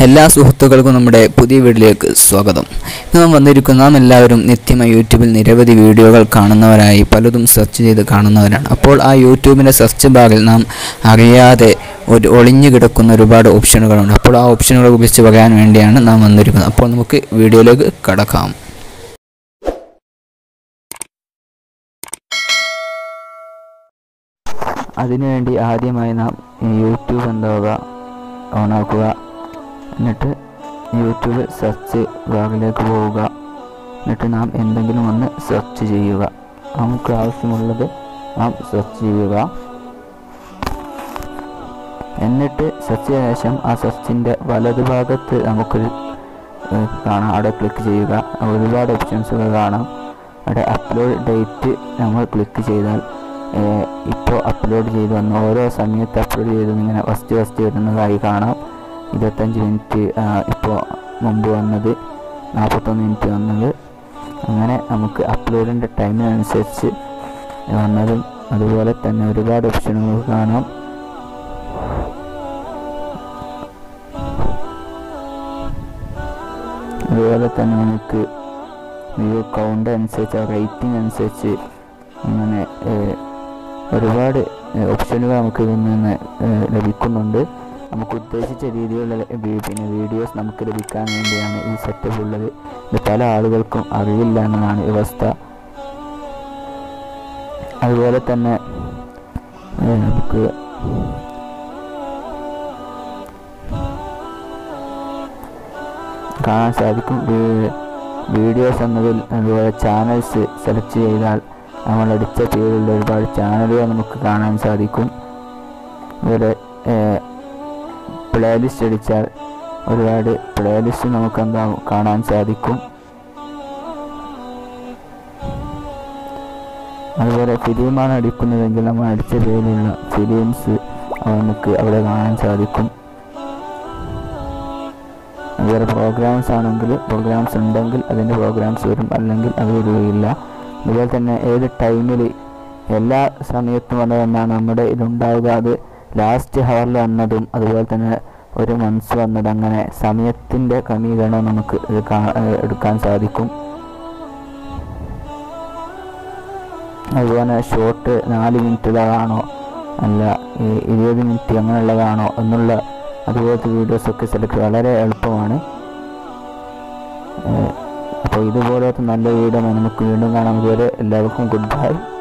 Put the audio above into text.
എല്ലാ സുഹൃത്തുക്കൾക്കും നമ്മുടെ പുതിയ വീഡിയോയിലേക്ക് സ്വാഗതം ഇന്ന് നാം വന്നിരിക്കുന്ന നാം എല്ലാവരും നിത്യമായി യൂട്യൂബിൽ നിരവധി വീഡിയോകൾ കാണുന്നവരായി പലതും സെർച്ച് ചെയ്ത് കാണുന്നവരാണ് അപ്പോൾ ആ യൂട്യൂബിൻ്റെ സെർച്ച് ബാറിൽ നാം അറിയാതെ ഒരു ഒളിഞ്ഞു കിടക്കുന്ന ഒരുപാട് ഓപ്ഷനുകളുണ്ട് അപ്പോൾ ആ ഓപ്ഷനുകളെ കുറിച്ച് പറയാൻ വേണ്ടിയാണ് നാം വന്നിരിക്കുന്നത് അപ്പോൾ നമുക്ക് വീഡിയോയിലേക്ക് കടക്കാം അതിനുവേണ്ടി ആദ്യമായി നാം ഈ യൂട്യൂബ് എന്താവുക ഓണാക്കുക എന്നിട്ട് യൂട്യൂബ് സെർച്ച് ബാറിലേക്ക് പോവുക എന്നിട്ട് നാം എന്തെങ്കിലും ഒന്ന് സെർച്ച് ചെയ്യുക നമുക്ക് ആവശ്യമുള്ളത് നാം സെർച്ച് ചെയ്യുക എന്നിട്ട് സെർച്ച് ചെയ്ത ശേഷം ആ സെർച്ചിൻ്റെ വലതുഭാഗത്ത് നമുക്കൊരു ഏഹ്, കാണാം അവിടെ ക്ലിക്ക് ചെയ്യുക ഒരുപാട് ഓപ്ഷൻസുകൾ കാണാം അവിടെ അപ്ലോഡ് ഡേറ്റ് നമ്മൾ ക്ലിക്ക് ചെയ്താൽ ഇപ്പോൾ അപ്ലോഡ് ചെയ്ത് വന്ന ഓരോ സമയത്ത് അപ്ലോഡ് ചെയ്ത് ഇങ്ങനെ ഫസ്റ്റ് ഫസ്റ്റ് വരുന്നതായി കാണാം ഇരുപത്തഞ്ച് മിനിറ്റ് ഇപ്പോൾ മുമ്പ് വന്നത് നാൽപ്പത്തൊന്ന് മിനിറ്റ് വന്നത് അങ്ങനെ നമുക്ക് അപ്ലോഡിൻ്റെ ടൈമിനനുസരിച്ച് വന്നതും അതുപോലെ തന്നെ ഒരുപാട് ഓപ്ഷനുകൾ കാണാം അതുപോലെ തന്നെ നമുക്ക് വ്യൂ കൗണ്ട് അനുസരിച്ച് റേറ്റിംഗ് അനുസരിച്ച് അങ്ങനെ ഏഹ്, ഒരുപാട് ഏഹ്, ഓപ്ഷനുകൾ നമുക്ക് ഇതിൽ നിന്ന് ഏഹ്, ലഭിക്കുന്നുണ്ട് നമുക്ക് ഉദ്ദേശിച്ച രീതിയിലുള്ള വി- പിന്നെ വീഡിയോസ് നമുക്ക് ലഭിക്കാൻ വേണ്ടിയാണ് ഈ സെറ്റപ്പ് ഉള്ളത് ഇത് പല ആളുകൾക്കും അറിയില്ല എന്നതാണ് വ്യവസ്ഥ അതുപോലെ തന്നെ ഏഹ്, നമുക്ക് കാണാൻ സാധിക്കും വീ- വീഡിയോസ് എന്നതിൽ അതുപോലെ ചാനൽസ് സെലക്ട് ചെയ്താൽ നമ്മൾ അടിച്ച പേരുള്ള ഒരുപാട് ചാനലുകൾ നമുക്ക് കാണാൻ സാധിക്കും അതുപോലെ പ്ലേലിസ്റ്റ് അടിച്ചാൽ ഒരുപാട് പ്ലേലിസ്റ്റ് നമുക്ക് എന്താ കാണാൻ സാധിക്കും അതുപോലെ ഫിലിമാണ് അടിക്കുന്നതെങ്കിൽ നമ്മൾ അടിച്ച പേരിലുള്ള ഫിലിംസ് നമുക്ക് അവിടെ കാണാൻ സാധിക്കും അതുപോലെ പ്രോഗ്രാംസ് ആണെങ്കിൽ പ്രോഗ്രാംസ് ഉണ്ടെങ്കിൽ അതിൻ്റെ പ്രോഗ്രാംസ് വരും അല്ലെങ്കിൽ അത് വരികയില്ല അതുപോലെ തന്നെ ഏത് ടൈമിൽ എല്ലാ സമയത്തും വന്നത് എന്നാണ് നമ്മുടെ ഇതുണ്ടാവുക അത് ലാസ്റ്റ് ഹവറിൽ വന്നതും അതുപോലെ തന്നെ ഒരു മന്ത്സ് വന്നത് അങ്ങനെ സമയത്തിൻ്റെ ക്രമീകരണം നമുക്ക് ഇത് കാ- ഏഹ് എടുക്കാൻ സാധിക്കും അതുപോലെ ഷോർട്ട് നാല് മിനിറ്റുള്ളതാണോ അല്ല ഈ ഇരുപത് മിനിറ്റ് അങ്ങനെയുള്ളതാണോ എന്നുള്ള അതുപോലത്തെ വീഡിയോസൊക്കെ സെലക്ട് വളരെ എളുപ്പമാണ് അപ്പോൾ ഇതുപോലത്തെ നല്ല വീഡിയോ നമുക്ക് വീണ്ടും കാണാം ഇതുവരെ എല്ലാവർക്കും ഗുഡ് ബൈ